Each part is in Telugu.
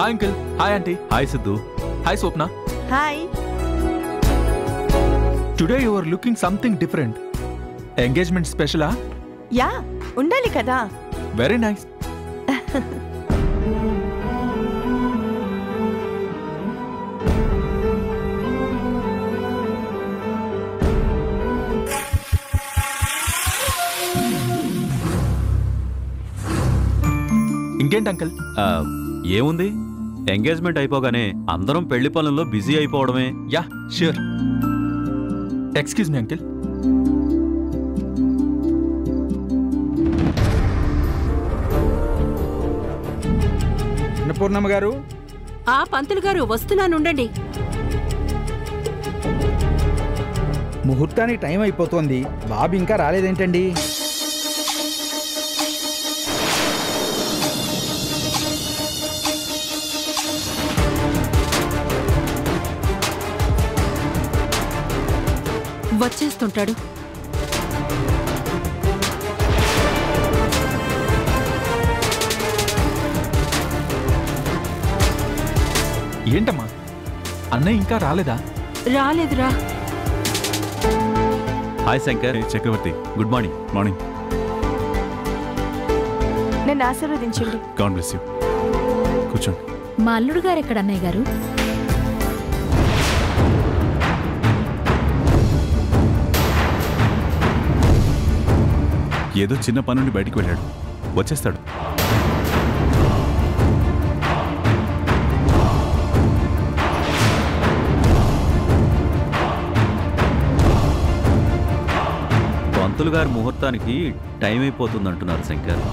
Hi uncle hi aunty hi Siddhu hi Swapna hi today you are looking something different engagement స్పెషలా యా ఉండాలి కదా వెరీ నైస్ ఇంకేంటి అంకుల్ ఆ, ఏముంది ఎంగేజ్మెంట్ అయిపోగానే అందరం పెళ్లి పనుల్లో బిజీ అయిపోవడమే yeah sure excuse me uncle Annapurnamma garu ఆ పంతులు గారు వస్తున్నానుండండి ముహూర్తానికి టైం అయిపోతోంది బాబు ఇంకా రాలేదేంటండి వచ్చేస్తుంటాడు ఏంటమ్మా అన్నయ్య ఇంకా రాలేదా రాలేదురా hi Shankar Chakravarthi good morning morning నన్ను ఆశీర్వదించండి గాడ్ బ్లెస్ యూ కూర్చోండి మా అల్లుడు గారు ఎక్కడ అన్నయ్య గారు ఏదో చిన్న పని నుండి బయటికి వెళ్ళాడు వచ్చేస్తాడు పంతులు గారి ముహూర్తానికి టైం అయిపోతుంది అంటున్నారు శంకర్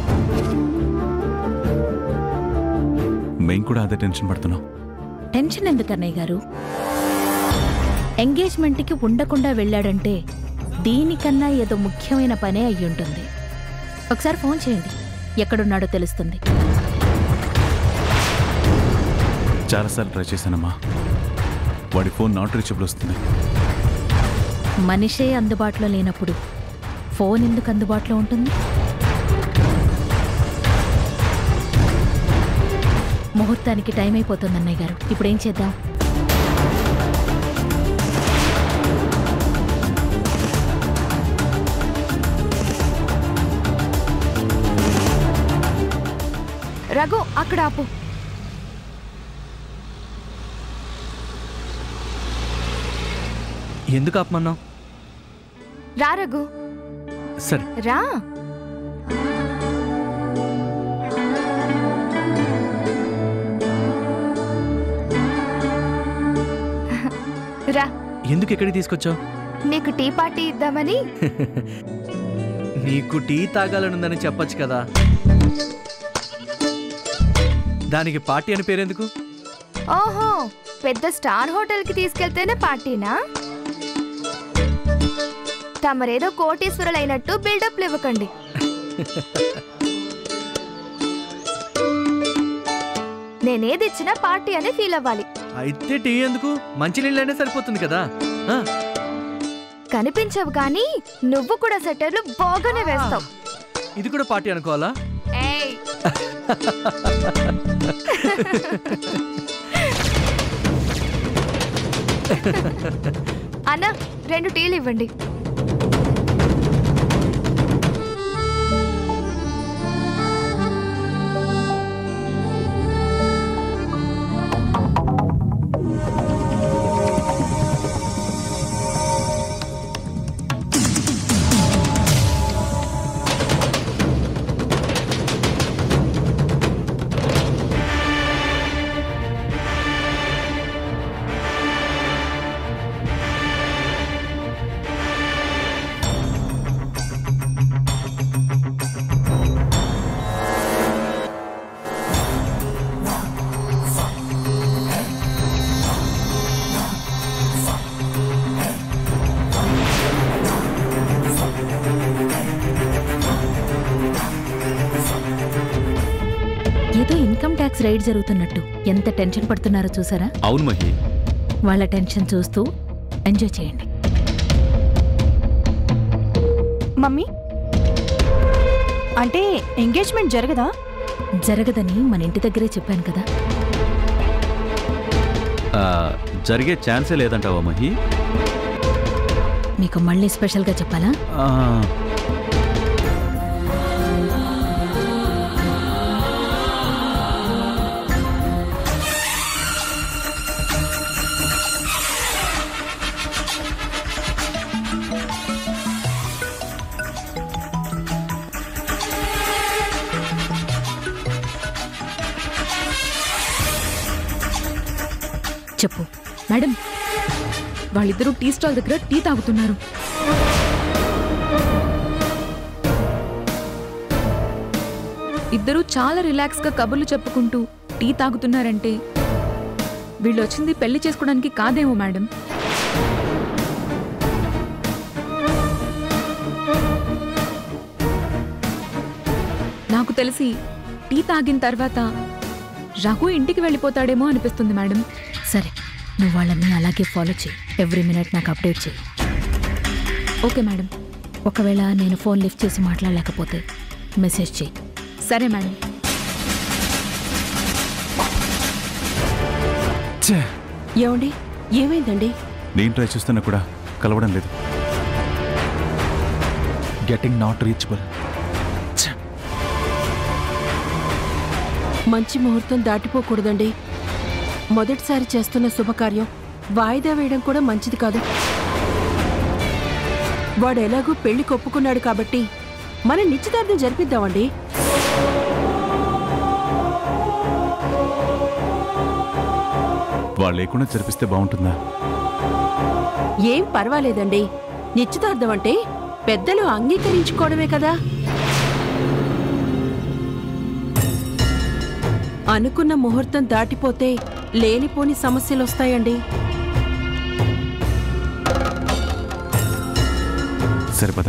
మేము కూడా అదే టెన్షన్ పడుతున్నాం టెన్షన్ ఎందుకు అన్నయ్య గారు ఎంగేజ్మెంట్కి ఉండకుండా వెళ్ళాడంటే దీనికన్నా ఏదో ముఖ్యమైన పనే అయ్యుంటుంది ఒకసారి ఫోన్ చేయండి ఎక్కడున్నాడో తెలుస్తుంది చాలాసార్లు ట్రై చేశానమ్మా వాడి ఫోన్ నాట్ రీచబుల్ వస్తుంది మనిషే అందుబాటులో లేనప్పుడు ఫోన్ ఎందుకు అందుబాటులో ఉంటుంది ముహూర్తానికి టైం అయిపోతుంది అన్నయ్య గారు ఇప్పుడు ఏం చేద్దాం రఘు అక్కడ ఆపు ఎందుకు ఆపమన్నావు రా రఘు సరే రా రా ఎందుకు ఎక్కడికి తీసుకొచ్చావు నీకు టీ పార్టీ ఇద్దామని నీకు టీ తాగాలనుందని చెప్పొచ్చు కదా దానికి పార్టీ అని పేరెందుకు ఓహో పెద్ద స్టార్ హోటల్ కి తీసుకెళ్తేనే పార్టీనా తమరేదో కోటీశ్వరులైనట్టు బిల్డప్లు ఇవ్వకండి నేనేది ఇచ్చినా పార్టీ అని ఫీల్ అవ్వాలి అయితే టీ ఎందుకు మంచి నీళ్ళైనా సరిపోతుంది కదా ఆ, కనిపించవు కానీ నువ్వు కూడా సెటర్లు బాగానే వేస్తావు ఇది కూడా పార్టీ అనుకోవాలా ఏయ్ అన్న రెండు టీలు ఇవ్వండి ఏదో ఇన్కమ్ ట్యాక్స్ రైడ్ జరుగుతున్నట్టు ఎంత టెన్షన్ పడుతున్నారో చూసారా అవును మహి వాళ్ళ టెన్షన్ చూస్తూ ఎంజాయ్ చేయండి మమ్మీ అంటే ఎంగేజ్మెంట్ జరగదా జరగదని మన ఇంటి దగ్గరే చెప్పాను కదా ఆ, జరిగే ఛాన్సే లేదంటావా మహి మీకు మళ్ళీ స్పెషల్గా చెప్పాలా ఆ, చెప్పు మేడం వాళ్ళిద్దరూ టీ స్టాల్ దగ్గర టీ తాగుతున్నారు ఇద్దరూ చాలా రిలాక్స్ గా కబుర్లు చెప్పుకుంటూ టీ తాగుతున్నారంటే వీళ్ళు వచ్చింది పెళ్లి చేసుకోవడానికి కాదేమో మేడం నాకు తెలిసి టీ తాగిన తర్వాత రఘు ఇంటికి వెళ్ళిపోతాడేమో అనిపిస్తుంది మేడం సరే నువ్వు వాళ్ళని అలాగే ఫాలో చేయి ఎవ్రీ మినిట్ నాకు అప్డేట్ చేయి ఓకే మేడం ఒకవేళ నేను ఫోన్ లిఫ్ట్ చేసి మాట్లాడలేకపోతే మెసేజ్ చేయి సరే మేడం ఛే ఏమండి ఏమైందండి నేను ట్రై చేస్తున్నా కూడా కలవడం లేదు గెటింగ్ నాట్ రీచబుల్ మంచి ముహూర్తం దాటిపోకూడదండి మొదటిసారి చేస్తున్న శుభకార్యం వాయిదా వేయడం కూడా మంచిది కాదు వాడు ఎలాగూ పెళ్లి కొప్పుకున్నాడు కాబట్టి మన నిశ్చితార్థం జరిపిద్దామండి వాళ్ళు లేకుండా జరిపిస్తే బాగుంటుందా ఏం పర్వాలేదండి నిశ్చితార్థం అంటే పెద్దలు అంగీకరించుకోవడమే కదా అనుకున్న ముహూర్తం దాటిపోతే లేనిపోని సమస్యలు వస్తాయండి సరిపదా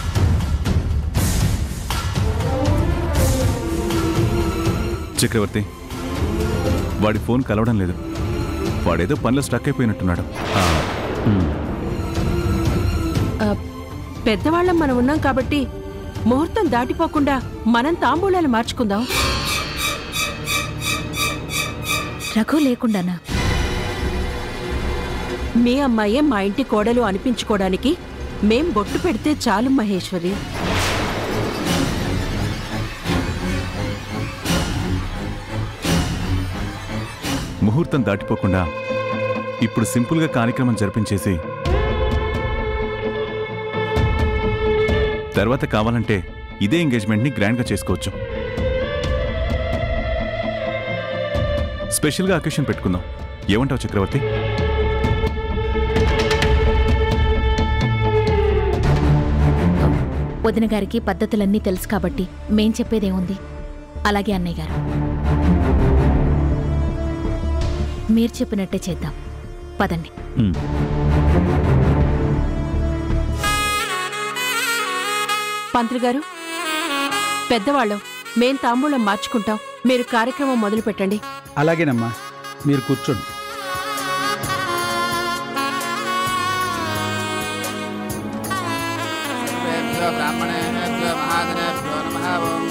చక్రవర్తి వాడి ఫోన్ కలవడం లేదు వాడేదో పనిలో స్టక్ అయిపోయినట్టున్నాడు ఆ, ఉమ్, ఆ, పెద్దవాళ్ళం మనం ఉన్నాం కాబట్టి ముహూర్తం దాటిపోకుండా మనం తాంబూలాలు మార్చుకుందాం రఘు లేకుండానా మీ అమ్మాయే మా ఇంటి కోడలు అనిపించుకోవడానికి మేం బొట్టు పెడితే చాలు మహేశ్వరి ముహూర్తం దాటిపోకుండా ఇప్పుడు సింపుల్గా కార్యక్రమం జరిపించేసి తర్వాత కావాలంటే ఇదే ఎంగేజ్మెంట్ని గ్రాండ్గా చేసుకోవచ్చు స్పెషల్గా అకేషన్ పెట్టుకుందాం ఏమంటావు చక్రవర్తి వదిన గారికి పద్ధతులన్నీ తెలుసు కాబట్టి మేం చెప్పేదేముంది అలాగే అన్నయ్య గారు మీరు చెప్పినట్టే చేద్దాం పదండి ఉమ్. పంతులు గారు పెద్దవాళ్ళం మేం తాంబూలం మార్చుకుంటాం మీరు కార్యక్రమం మొదలు పెట్టండి అలాగేనమ్మా మీరు కూర్చోండి सर्वेभ्यो ब्राह्मणेभ्यो महाजनेभ्यो नमः ओम्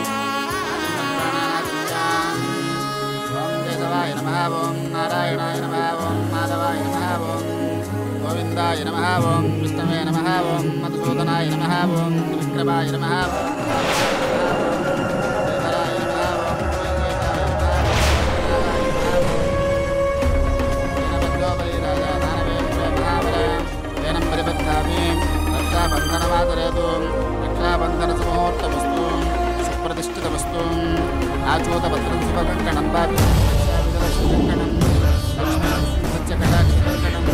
ॐ केशवाय नमः ॐ नारायणाय नमः ॐ माधवाय नमः ॐ गोविन्दाय नमः ॐ विष्णवे नमः ॐ मधुसूदनाय नमः ॐ विक्रमाय नमः ॐ రక్షాబంధనమాదరేతు రక్షాబంధన సమూర్తమస్తు సుప్రతిష్ఠితమస్తు ఆచూతభద్రం శుభకంకణం బాధ కంకణం సత్యకటాక్షకంకణం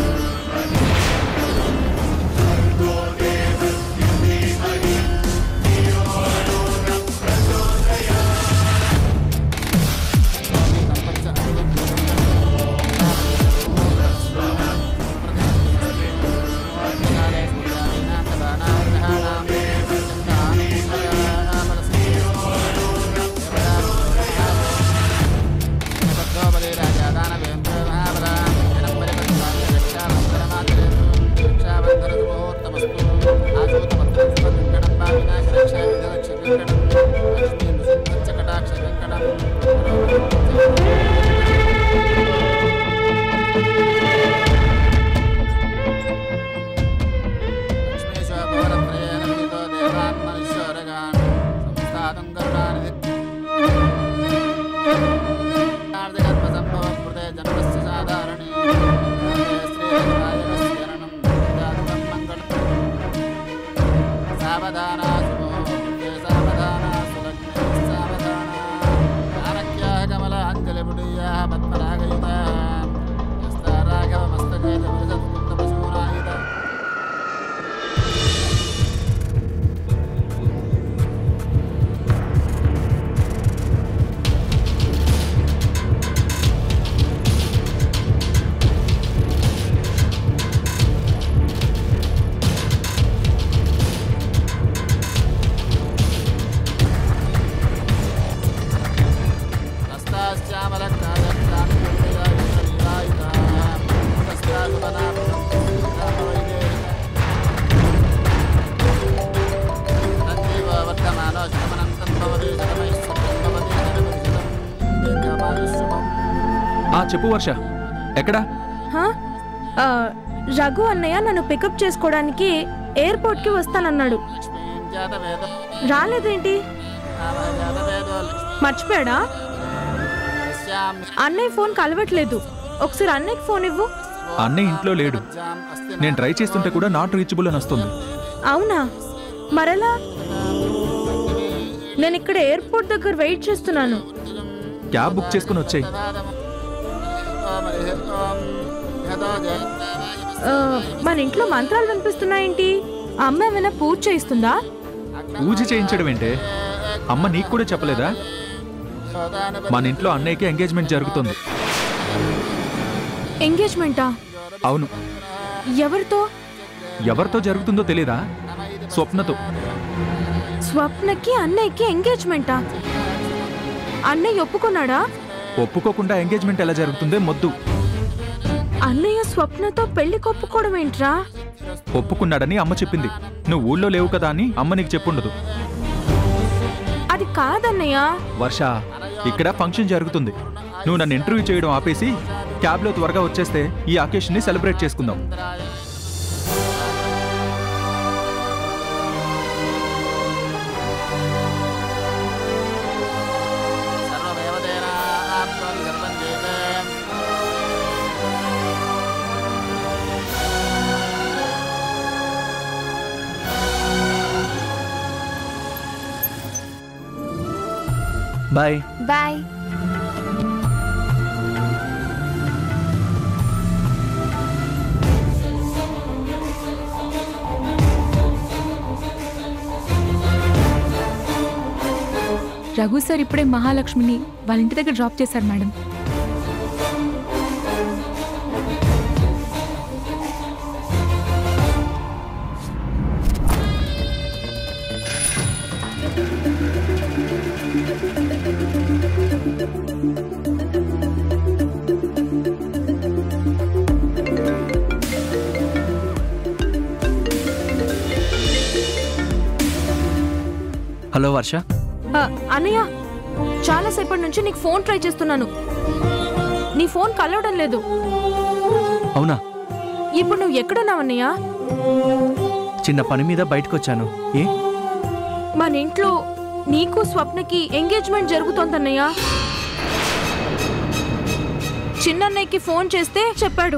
ఆ చెప్పు వర్ష ఎక్కడా హా? ఆ, రఘు అన్నయ్య నన్ను పికప్ చేసుకోవడానికి ఎయిర్పోర్ట్కి వస్తానన్నాడు రాలేదేంటి మర్చిపోయాడా అన్నయ్య ఫోన్ కలవట్లేదు ఒకసారి అన్నయ్యకి ఫోన్ ఇవ్వు అన్నయ్య ఇంట్లో లేడు నేను ట్రై చేస్తుంటే కూడా నాట్ రీచబుల్ అని వస్తుంది అవునా మరలా నేను ఇక్కడ ఎయిర్పోర్ట్ దగ్గర వెయిట్ చేస్తున్నాను క్యాబ్ బుక్ చేసుకుని వచ్చాయి ఆ, మన ఇంట్లో మంత్రాలు వినిపిస్తున్నాయేంటి అమ్మ ఏమైనా పూజ చేయిస్తుందా పూజ చేయించడం ఏంటే అమ్మ నీకు కూడా చెప్పలేదా మన ఇంట్లో అన్నయ్యకి ఎంగేజ్మెంట్ జరుగుతుంది ఎంగేజ్మెంటా అవును ఎవరితో ఎవరితో జరుగుతుందో తెలీదా స్వప్నతో స్వప్నకి అన్నయ్యకి ఎంగేజ్మెంటా అన్నయ్య ఒప్పుకున్నాడా ఒప్పుకోకుండా ఎంగేజ్మెంట్ ఎలా జరుగుతుందే మొద్దు అన్నయ్య స్వప్నతో పెళ్లి కొప్పుకోవడం ఏంట్రా ఒప్పుకున్నాడని అమ్మ చెప్పింది నువ్వు ఊళ్ళో లేవు కదా అని అమ్మ నీకు చెప్పుండదు అది కాదన్నయ్య వర్ష ఇక్కడ ఫంక్షన్ జరుగుతుంది నువ్వు నన్ను ఇంటర్వ్యూ చేయడం ఆపేసి క్యాబ్లో త్వరగా వచ్చేస్తే ఈ అకేషన్ని సెలబ్రేట్ చేసుకుందాం బాయ్ బాయ్ రఘు సార్ ఇప్పుడే మహాలక్ష్మిని వాళ్ళ ఇంటి దగ్గర డ్రాప్ చేశారు మేడం హలో వర్ష ఆ, అన్నయ్య చాలాసేపటి నుంచి నీకు ఫోన్ ట్రై చేస్తున్నాను నీ ఫోన్ కలవడం లేదు అవునా ఇప్పుడు నువ్వు ఎక్కడున్నావు అన్నయ్య చిన్న పని మీద బయటకు వచ్చాను ఏ మన ఇంట్లో నీకు స్వప్నకి ఎంగేజ్మెంట్ జరుగుతోందన్నయ్య చిన్నన్నయ్యకి ఫోన్ చేస్తే చెప్పాడు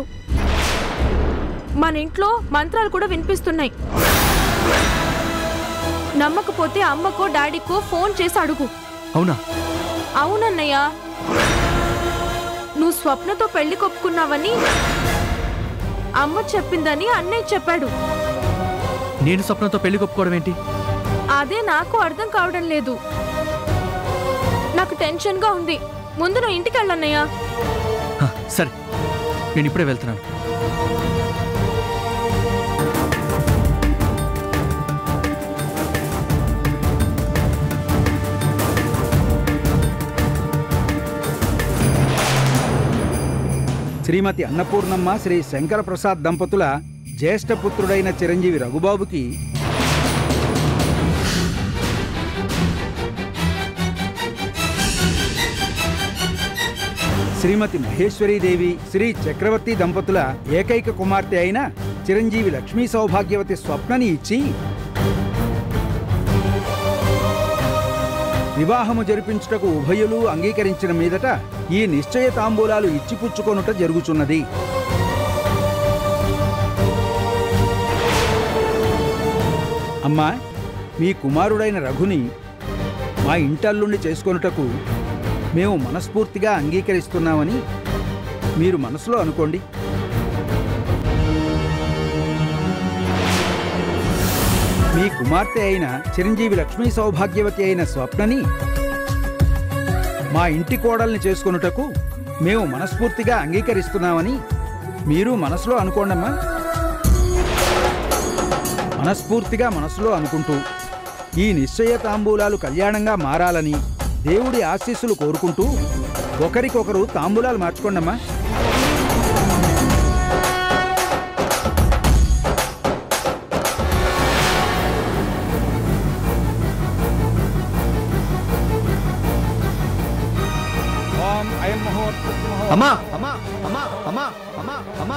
మన ఇంట్లో మంత్రాలు కూడా వినిపిస్తున్నాయి నమ్మకపోతే అమ్మకో డాడీకో ఫోన్ చేసి అడుగు అవునా అవునన్నయ్య నువ్వు స్వప్నతో పెళ్లి కొప్పుకున్నావని అమ్మ చెప్పిందని అన్నయ్య చెప్పాడు నేను స్వప్నంతో పెళ్లి కొప్పుకోవడం ఏంటి అదే నాకు అర్థం కావడం లేదు నాకు టెన్షన్గా ఉంది ముందు నువ్వు ఇంటికి వెళ్ళన్నయ్యా హ, సరే నేను ఇప్పుడే వెళ్తున్నాను శ్రీమతి అన్నపూర్ణమ్మ శ్రీ శంకర ప్రసాద్ దంపతుల జ్యేష్ఠ పుత్రుడైన చిరంజీవి రఘుబాబుకి శ్రీమతి మహేశ్వరీదేవి శ్రీ చక్రవర్తి దంపతుల ఏకైక కుమార్తె అయిన చిరంజీవి లక్ష్మీ సౌభాగ్యవతి స్వప్నని ఇచ్చి వివాహము జరిపించుటకు ఉభయులు అంగీకరించిన మీదట ఈ నిశ్చయ తాంబూలాలు ఇచ్చిపుచ్చుకొనుట జరుగుచున్నది అమ్మా మీ కుమారుడైన రఘుని మా ఇంటల్లుండి చేసుకొనుటకు మేము మనస్ఫూర్తిగా అంగీకరిస్తున్నామని మీరు మనసులో అనుకోండి మీ కుమార్తె అయిన చిరంజీవి లక్ష్మీ సౌభాగ్యవతి అయిన స్వప్నని మా ఇంటి కోడల్ని చేసుకొనుటకు మేము మనస్ఫూర్తిగా అంగీకరిస్తున్నామని మీరు మనసులో అనుకోండమ్మా మనస్ఫూర్తిగా మనసులో అనుకుంటూ ఈ నిశ్చయ తాంబూలాలు కళ్యాణంగా మారాలని దేవుడి ఆశీస్సులు కోరుకుంటూ ఒకరికొకరు తాంబూలాలు మార్చుకోండమ్మా ఓం అయం ముహూర్తం అమ్మా అమ్మా అమ్మా అమ్మా అమ్మా అమ్మా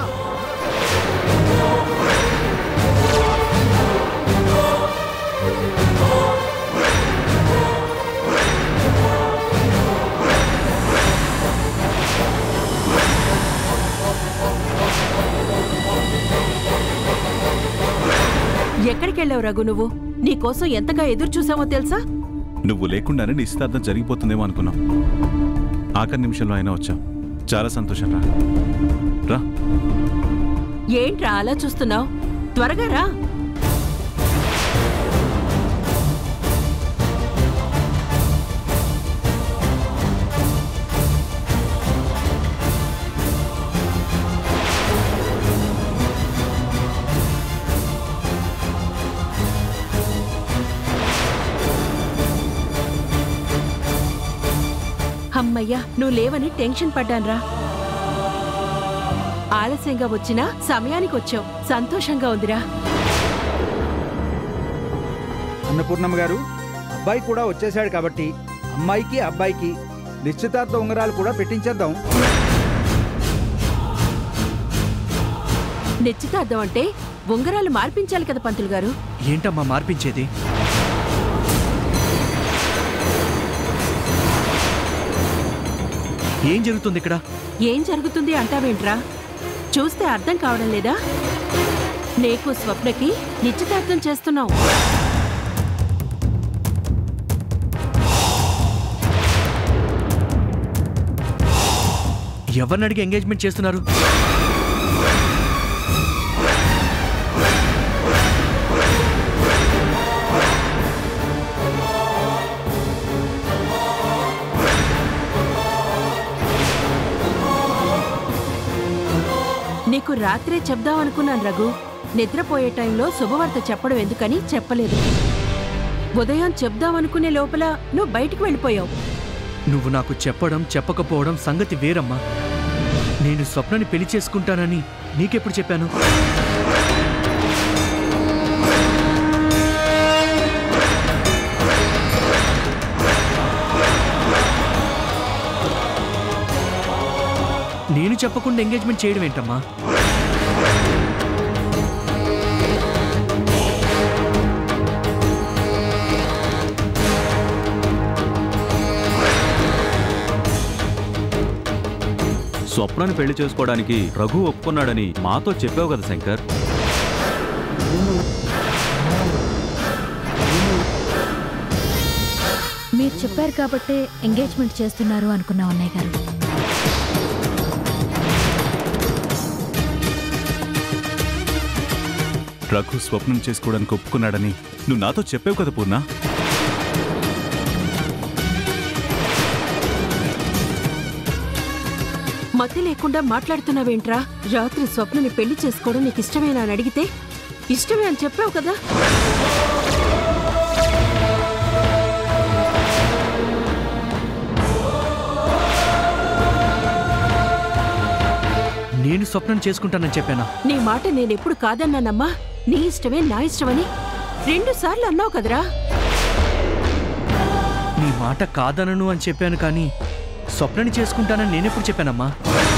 ఎక్కడికెళ్ళావు రఘు నువ్వు నీకోసం ఎంతగా ఎదురు చూసామో తెలుసా నువ్వు లేకుండానే నిశ్చితార్థం జరిగిపోతుందేమో అనుకున్నాం ఆఖరి నిమిషంలో అయినా వచ్చాం చాలా సంతోషం రా రా ఏంట్రా అలా చూస్తున్నావు త్వరగా రా అమ్మయ్యా నువ్వు లేవని టెన్షన్ పడ్డాన్రా ఆలస్యంగా వచ్చినా సమయానికి వచ్చావు సంతోషంగా ఉందిరా అన్నపూర్ణమ్మ గారు అబ్బాయి కూడా వచ్చేశాడు కాబట్టి అమ్మాయికి అబ్బాయికి నిశ్చితార్థ ఉంగరాలు కూడా పెట్టించేద్దాం నిశ్చితార్థం అంటే ఉంగరాలు మార్పించాలి కదా పంతులు గారు ఏంటమ్మా మార్పించేది ఏం జరుగుతుంది ఇక్కడ ఏం జరుగుతుంది అంటావేంట్రా చూస్తే అర్థం కావడం లేదా నీకు స్వప్నకి నిశ్చితార్థం చేస్తున్నావు ఎవరిని అడిగి ఎంగేజ్మెంట్ చేస్తున్నారు నీకు రాత్రే చెప్దాం అనుకున్నాను రఘు నిద్రపోయే టైంలో శుభవార్త చెప్పడం ఎందుకని చెప్పలేదు ఉదయం చెప్దాం అనుకునే లోపల నువ్వు బయటికి వెళ్ళిపోయావు నువ్వు నాకు చెప్పడం చెప్పకపోవడం సంగతి వేరమ్మా నేను స్వప్నని పెళ్లి చేసుకుంటానని నీకెప్పుడు చెప్పాను నేను చెప్పకుండా ఎంగేజ్మెంట్ చేయడం ఏంటమ్మా స్వప్నని పెళ్లి చేసుకోవడానికి రఘు ఒప్పుకున్నాడని మాతో చెప్పావు కదా శంకర్ మీరు చెప్పారు కాబట్టే ఎంగేజ్మెంట్ చేస్తున్నారు అనుకున్నాం అన్నయ్య గారు రఘు స్వప్నం చేసుకోవడానికి ఒప్పుకున్నాడని నువ్వు నాతో చెప్పావు కదా పూర్ణ మతి లేకుండా మాట్లాడుతున్నావేంట్రా రాత్రి స్వప్నని పెళ్లి చేసుకోవడం నీకు ఇష్టమేనా అని అడిగితే ఇష్టమే అని చెప్పావు కదా నేను స్వప్నం చేసుకుంటానని చెప్పానా నీ మాట నేనెప్పుడు కాదన్నానమ్మా నీ ఇష్టమే నా ఇష్టమని రెండు సార్లు అన్నావు కదరా నీ మాట కాదనను అని చెప్పాను కానీ స్వప్నని చేసుకుంటానని నేనెప్పుడు చెప్పానమ్మా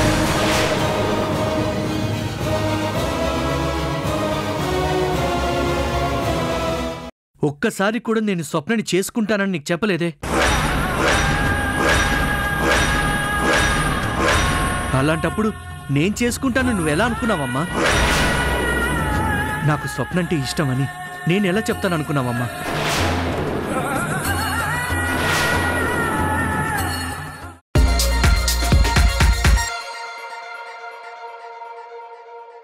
ఒక్కసారి కూడా నేను స్వప్నని చేసుకుంటానని నీకు చెప్పలేదే అలాంటప్పుడు నేను చేసుకుంటాను నువ్వెలా అనుకున్నావమ్మా నాకు స్వప్నంటే ఇష్టమని నేను ఎలా చెప్తాను అనుకున్నావమ్మా